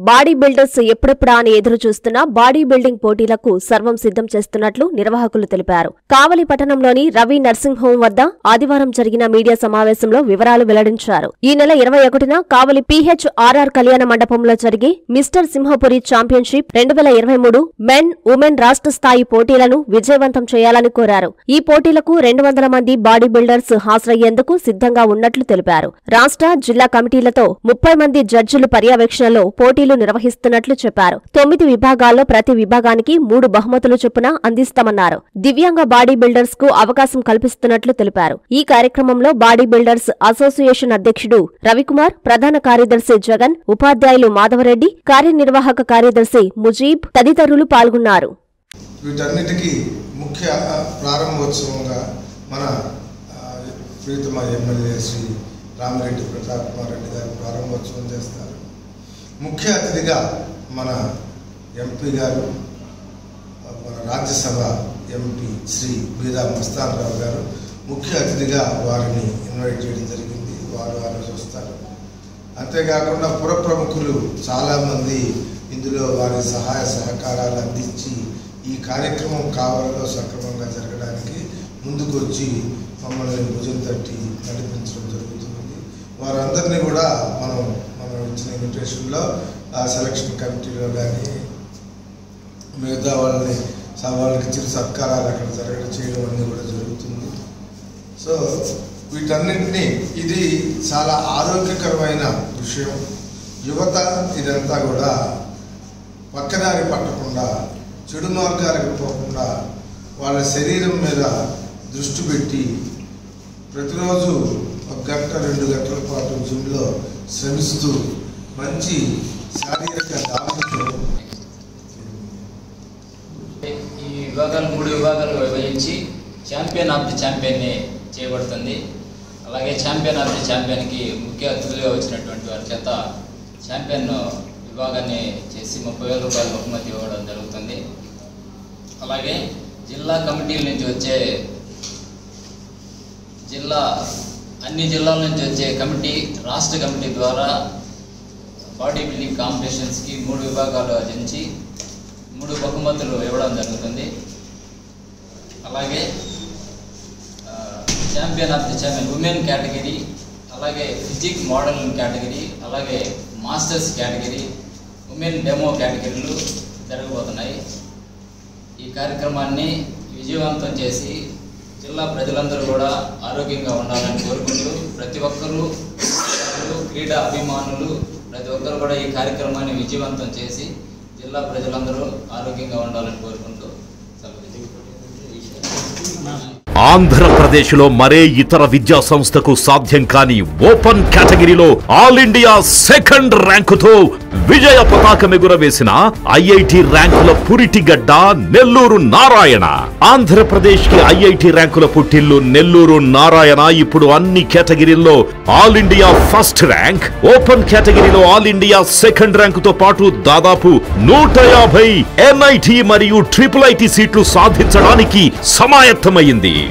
Body builders ఎప్పుడెప్పుడా అని ఎదురు చూస్తున్న బాడీ బిల్డింగ్ పోటీలకు సర్వం సిద్ధం చేస్తున్నట్లు నిర్వాహకులు తెలిపారు కావలి పట్టణంలోని రవి నర్సింగ్ హోం వద్ద ఆదివారం జరిగిన మీడియా సమావేశంలో వివరాలు వెల్లడించారు ఈ నెల ఇరవై ఒకటిన కావలి పిహెచ్ఆర్ఆర్ కళ్యాణ మండపంలో జరిగే మిస్టర్ సింహపురి ఛాంపియన్షిప్ రెండు వేల ఇరవై మూడు మెన్ ఉమెన్ రాష్ట్ర స్థాయి పోటీలను విజయవంతం చేయాలని కోరారు ఈ పోటీలకు రెండు వందల మంది బాడీ బిల్డర్స్ హాజరయ్యేందుకు సిద్ధంగా ఉన్నట్లు తెలిపారు రాష్ట్ర జిల్లా కమిటీలతో ముప్పై మంది జడ్జిలు పర్యవేక్షణలో పోటీలు నిర్వహిస్తున్నట్లు చెప్పారు తొమ్మిది విభాగాల్లో ప్రతి విభాగానికి మూడు బహుమతులు చొప్పున అందిస్తామన్నారు దివ్యాంగ బాడీ బిల్డర్స్ కు అవకాశం కల్పిస్తున్నట్లు తెలిపారు ఈ కార్యక్రమంలో బాడీ బిల్డర్స్ అసోసియేషన్ అధ్యక్షుడు రవికుమార్ ప్రధాన కార్యదర్శి జగన్ ఉపాధ్యాయులు మాధవరెడ్డి కార్యనిర్వాహక కార్యదర్శి ముజీబ్ తదితరులు పాల్గొన్నారు వీటన్నిటికీ ముఖ్య ఆ, ప్రారంభోత్సవంగా మన ఆ, ప్రీతమ ఎమ్మెల్యే శ్రీ రామిరెడ్డి ప్రతాప్ కుమార్ రెడ్డి గారు ప్రారంభోత్సవం చేస్తారు ముఖ్య అతిథిగా మన ఎంపీ గారు ఆ, మన రాజ్యసభ ఎంపీ శ్రీ బీదా మస్తాన్ రావు గారు ముఖ్య అతిథిగా వారిని ఇన్వైట్ చేయడం జరిగింది వారు ఆ రోజు వస్తారు అంతేకాకుండా పుర ప్రముఖులు చాలామంది ఇందులో వారి సహాయ సహకారాలు అందించి ఈ కార్యక్రమం కావాలలో సక్రమంగా జరగడానికి ముందుకు వచ్చి మమ్మల్ని భుజం తట్టి నడిపించడం జరుగుతుంది వారందరినీ కూడా మనం మనం ఇచ్చిన ఇన్విటేషన్లో ఆ సెలక్షన్ కమిటీలో కానీ మిగతా వాళ్ళని స- వాళ్ళకి ఇచ్చిన సత్కారాలు అక్కడ జరగడం చేయడం అన్నీ కూడా జరుగుతుంది సో వీటన్నింటినీ ఇది చాలా ఆరోగ్యకరమైన విషయం యువత ఇదంతా కూడా పక్కదారి పట్టకుండా చెడు మార్గాలకు పోకుండా వాళ్ళ శరీరం మీద దృష్టి పెట్టి ప్రతిరోజు ఒక గంట రెండు గంటల పాటు జిమ్లో శ్రమిస్తూ మంచి శారీరక దాహంతో ఈ విభాగాలు మూడు విభాగాలు విభజించి ఛాంపియన్ ఆఫ్ ది ఛాంపియన్ని చేయబడుతుంది అలాగే ఛాంపియన్ ఆఫ్ ది ఛాంపియన్కి ముఖ్య అతిథులుగా వచ్చినటువంటి వారి చేత ఛాంపియన్ విభాగాన్ని చేసి ముప్పై వేల రూపాయల బహుమతి ఇవ్వడం జరుగుతుంది అలాగే జిల్లా కమిటీల నుంచి వచ్చే జిల్లా అన్ని జిల్లాల నుంచి వచ్చే కమిటీ రాష్ట్ర కమిటీ ద్వారా బాడీ బిల్డింగ్ కాంపిటీషన్స్కి మూడు విభాగాలు ఆచరించి మూడు బహుమతులు ఇవ్వడం జరుగుతుంది అలాగే champion of the champion women category అలాగే ఫిజిక్ మోడలింగ్ కేటగిరీ అలాగే మాస్టర్స్ కేటగిరీ ఉమెన్ డెమో కేటగిరీలు జరగబోతున్నాయి ఈ కార్యక్రమాన్ని విజయవంతం చేసి జిల్లా ప్రజలందరూ కూడా ఆరోగ్యంగా ఉండాలని కోరుకుంటూ ప్రతి ఒక్కరూ ప్రజలు, క్రీడా అభిమానులు ప్రతి ఒక్కరు కూడా ఈ కార్యక్రమాన్ని విజయవంతం చేసి జిల్లా ప్రజలందరూ ఆరోగ్యంగా ఉండాలని కోరుకుంటూ సెలవు తీసుకుంటున్నాను. ఆంధ్రప్రదేశ్లో మరే ఇతర విద్యా సంస్థకు సాధ్యం కాని ఓపెన్ కేటగిరీలో ఆల్ ఇండియా సెకండ్ ర్యాంకుతో విజయ పతాకం ఎగురవేసిన ఐఐటి ర్యాంకుల పురిటిగడ్డ నెల్లూరు నారాయణ ఆంధ్రప్రదేశ్ కి ఐఐటి ర్యాంకుల పుట్టిల్లు నెల్లూరు నారాయణ ఇప్పుడు అన్ని కేటగిరీల్లో all India first rank open కేటగిరీలో ఆల్ ఇండియా సెకండ్ ర్యాంకుతో పాటు దాదాపు నూట యాభై ఎన్ఐటి మరియు ట్రిపుల్ ఐటి సీట్లు సాధించడానికి సమాయత్తమైంది